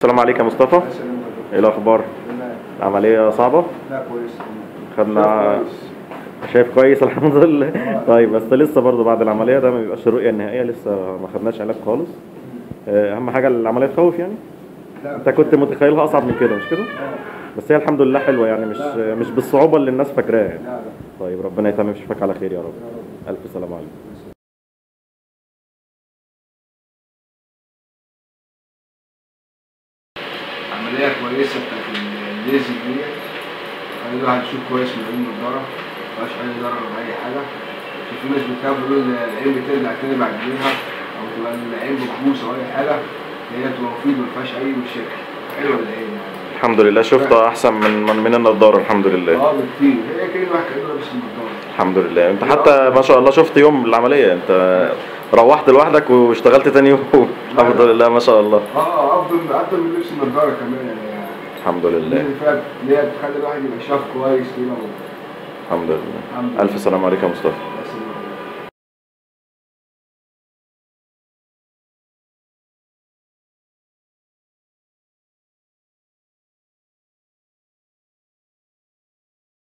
السلام عليك يا مصطفى ايه الاخبار العمليه صعبه لا كويس خدنا شايف كويس الحمد لله طيب بس لسه برضه بعد العمليه ده ما بيبقاش الرؤيه النهائيه لسه ما خدناش علاج خالص آه، اهم حاجه العمليه تخوف يعني لا انت كنت متخيلها اصعب من كده مش كده بس هي الحمد لله حلوه يعني مش مش بالصعوبه اللي الناس فاكراها يعني لا لا طيب ربنا يتمم شفاك على خير يا رب الف سلام عليكم عملية كويسة بتاعت الليزك دي خلي الواحد يشوف كويس من عين النضارة مفيهاش أي ضرر ولا أي حاجة عشان في ناس بتخاف يقولوا إن العين بترجع تاني بعد يومها أو تبقى العين بتبوظ أو أي حاجة هي تبقى مفيدة مفيهاش أي مشاكل حلوة العين يعني الحمد لله شفت احسن من من, من النضاره الحمد لله اه بكتير هي كأن الواحد كأنه لابس النضارة الحمد لله انت حتى ما شاء الله شفت يوم العمليه انت روحت لوحدك واشتغلت تاني يوم الحمد لله ما شاء الله اه أفضل أفضل من لبس النضارة كمان يعني الحمد لله اللي فيها اللي هي بتخلي الواحد يبقى شاف كويس كده الحمد لله الحمد لله الف سلام عليك يا مصطفى